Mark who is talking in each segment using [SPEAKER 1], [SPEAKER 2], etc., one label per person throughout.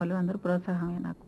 [SPEAKER 1] ఒకరు అందరూ ప్రోత్సాహమే నాకు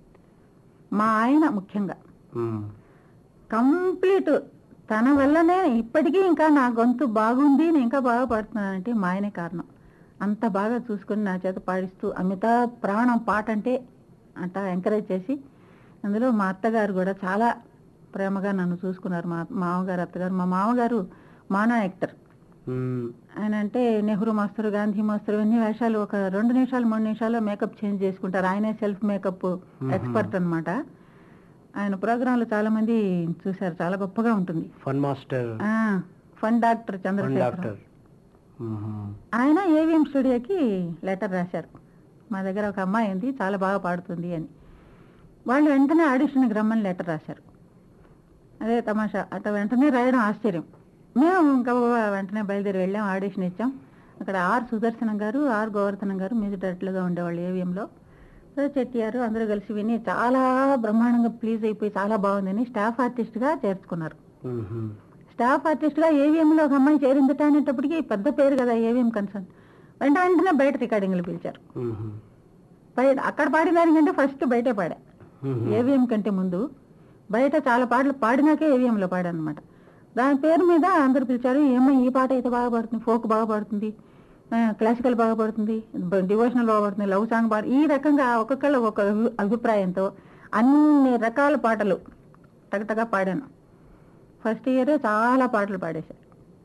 [SPEAKER 1] మా ఆయన ముఖ్యంగా
[SPEAKER 2] మ్మ్.
[SPEAKER 1] కంప్లీట్ తన వల్లనే ఇప్పటికీ ఇంకా నా గొంతు బాగుంది నేను ఇంకా బాగా పాడుతున్నానంటే మా ఆయనే కారణం అంత బాగా చూసుకొని నా చేత పాడిస్తూ అమిత ప్రాణం పాట అంటే అంట ఎంకరేజ్ చేసి అందులో మా అత్తగారు కూడా చాలా ప్రేమగా నన్ను చూసుకున్నారు మా మామగారు అత్తగారు మా మామగారు మానా యాక్టర్
[SPEAKER 2] మ్మ్.
[SPEAKER 1] ఆయన అంటే నెహ్రూ మాస్టర్ గాంధీ మాస్టర్ ఇవన్నీ వేషాలు ఒక రెండు నిమిషాలు మూడు నిమిషాలు మేకప్ చేంజ్ చేసుకుంటారు ఆయనే సెల్ఫ్ మేకప్ ఎక్స్పర్ట్ అన్నమాట ఆయన ప్రోగ్రాంలు చాలా మంది చూశారు చాలా గొప్పగా ఉంటుంది
[SPEAKER 2] ఫన్ మాస్టర్
[SPEAKER 1] ఆ fun doctor
[SPEAKER 2] fun
[SPEAKER 1] Chandrasekhar
[SPEAKER 2] doctor మ్మ్.
[SPEAKER 1] ఆయన ఏవిఎం స్టూడియోకి లెటర్ రాశారు మా దగ్గర ఒక అమ్మాయి ఉంది చాలా బాగా పాడుతుంది అని వాళ్ళు వెంటనే ఆడిషన్కి రమ్మని లెటర్ రాశారు అదే తమాషా అట్లా వెంటనే రాయడం ఆశ్చర్యం మేము ఇంకా వెంటనే బయలుదేరి వెళ్ళాం ఆడిషన్ ఇచ్చాం అక్కడ ఆర్ సుదర్శనం గారు ఆర్ గోవర్ధనం గారు మ్యూజిక్ డైరెక్టర్గా ఉండేవాళ్ళు ఏవిఎంలో చెట్టియారు అందరూ కలిసి విని చాలా బ్రహ్మాండంగా ప్లీజ్ అయిపోయి చాలా బాగుందని స్టాఫ్ ఆర్టిస్ట్గా చేర్చుకున్నారు
[SPEAKER 2] మ్మ్.
[SPEAKER 1] స్టాఫ్ ఆర్టిస్ట్గా ఏవిఎంలో ఒక అమ్మాయి చేరిందట అనేటప్పటికి పెద్ద పేరు కదా ఏవిఎం కన్సర్న్ వెంట వెంటనే బయట రికార్డింగ్లు పిలిచారు
[SPEAKER 2] మ్మ్.
[SPEAKER 1] బయట అక్కడ పాడిన దానికంటే ఫస్ట్ బయటే పాడా
[SPEAKER 2] మ్మ్.
[SPEAKER 1] ఏవిఎం కంటే ముందు బయట చాలా పాటలు పాడినాకే ఏవిఎంలో పాడాను అనమాట దాని పేరు మీద అందరు పిలిచారు ఏమో ఈ పాట అయితే బాగా పాడుతుంది ఫోక్ బాగా పాడుతుంది ఆ, క్లాసికల్ బాగా పాడుతుంది డివోషనల్ బాగా పాడుతుంది లవ్ సాంగ్ బాగా ఈ రకంగా ఒక్కొక్కళ్ళు ఒక అభి- అభిప్రాయంతో అన్ని రకాల పాటలు తగతగా పాడాను ఫస్ట్ ఇయరే చాలా పాటలు పాడేశారు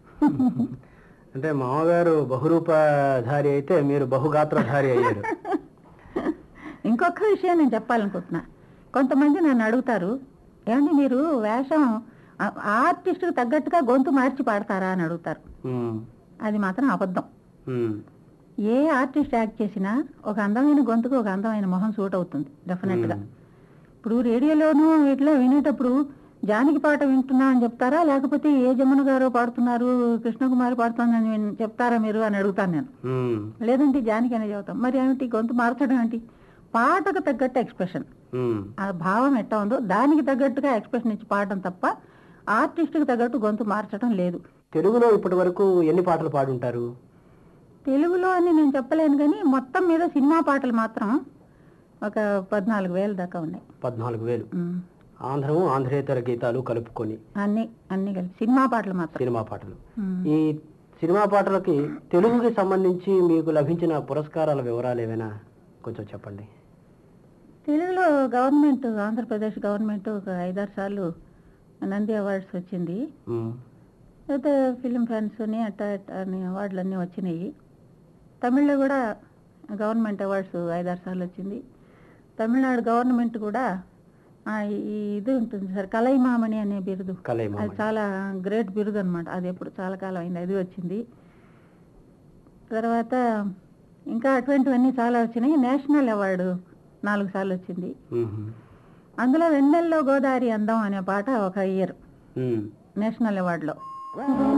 [SPEAKER 2] అంటే మామగారు బహురూపధారి అయితే మీరు బహుగాత్రధారి అయ్యారు
[SPEAKER 1] ఇంకొక విషయం నేను చెప్పాలనుకుంటున్నా కొంతమంది నన్ను అడుగుతారు ఏమండి మీరు వేషం ఆర్టిస్ట్కి తగ్గట్టుగా గొంతు మార్చి పాడతారా అని అడుగుతారు
[SPEAKER 2] మ్మ్.
[SPEAKER 1] అది మాత్రం అబద్ధం
[SPEAKER 2] మ్మ్.
[SPEAKER 1] ఏ ఆర్టిస్ట్ యాక్ట్ చేసినా ఒక అందమైన గొంతుకు ఒక అందమైన మొహం సూట్ అవుతుంది డెఫినెట్ గా
[SPEAKER 2] మ్మ్.
[SPEAKER 1] ఇప్పుడు రేడియోలోనూ వీటిలో వినేటప్పుడు జానకి పాట వింటున్నా అని చెప్తారా లేకపోతే ఏ జమున గారు పాడుతున్నారు కృష్ణకుమారి పాడుతుందని విన్- చెప్తారా మీరు అని అడుగుతాను నేను
[SPEAKER 2] మ్మ్.
[SPEAKER 1] లేదంటే జానకి అనే చెబుతాం మరి ఏమిటి గొంతు మార్చడం ఏంటి పాటకు తగ్గట్టు ఎక్స్ప్రెషన్
[SPEAKER 2] మ్మ్.
[SPEAKER 1] ఆ భావం ఎట్టా ఉందో దానికి తగ్గట్టుగా ఎక్స్ప్రెషన్ ఇచ్చి పాడటం తప్ప ఆర్టిస్ట్కి తగ్గట్టు గొంతు మార్చడం లేదు
[SPEAKER 2] తెలుగులో ఇప్పటి వరకు ఎన్ని పాటలు పాడుంటారు
[SPEAKER 1] తెలుగులో అని నేను చెప్పలేను కానీ మొత్తం మీద సినిమా పాటలు మాత్రం ఒక పద్నాలుగు వేల దాకా ఉన్నాయి
[SPEAKER 2] పద్నాలుగు వేలు
[SPEAKER 1] ఉమ్.
[SPEAKER 2] ఆంధ్రము ఆంధ్రేతర గీతాలు కలుపుకొని
[SPEAKER 1] అన్ని అన్ని కలిపి సినిమా పాటలు మాత్రం
[SPEAKER 2] సినిమా పాటలు
[SPEAKER 1] ఉమ్.
[SPEAKER 2] ఈ సినిమా పాటలకి తెలుగుకి సంబంధించి మీకు లభించిన పురస్కారాల వివరాలు ఏమైనా కొంచెం చెప్పండి
[SPEAKER 1] తెలుగులో గవర్నమెంట్ ఆంధ్రప్రదేశ్ గవర్నమెంట్ ఒక ఐదారు సార్లు నంది అవార్డ్స్ వచ్చింది
[SPEAKER 2] మ్మ్.
[SPEAKER 1] అయితే ఫిలిం ఫ్యాన్స్ అని అట్ట ఇట్ట అని అవార్డులు అన్నీ వచ్చినాయి తమిళ్లో కూడా గవర్నమెంట్ అవార్డ్స్ ఐదారు సార్లు వచ్చింది తమిళనాడు గవర్నమెంట్ కూడా ఆ, ఈ ఇది ఉంటుంది సార్ కలైమామణి అనే బిరుదు
[SPEAKER 2] కలైమామణి.
[SPEAKER 1] అది చాలా గ్రేట్ బిరుదు అనమాట అది ఎప్పుడు చాలా కాలం అయింది అది వచ్చింది తర్వాత ఇంకా అటువంటివన్నీ చాలా వచ్చినాయి నేషనల్ అవార్డు నాలుగు సార్లు వచ్చింది
[SPEAKER 2] మ్మ్.
[SPEAKER 1] అందులో వెన్నెల్లో గోదావరి అందం అనే పాట ఒక ఇయర్
[SPEAKER 2] మ్మ్.
[SPEAKER 1] నేషనల్ అవార్డులో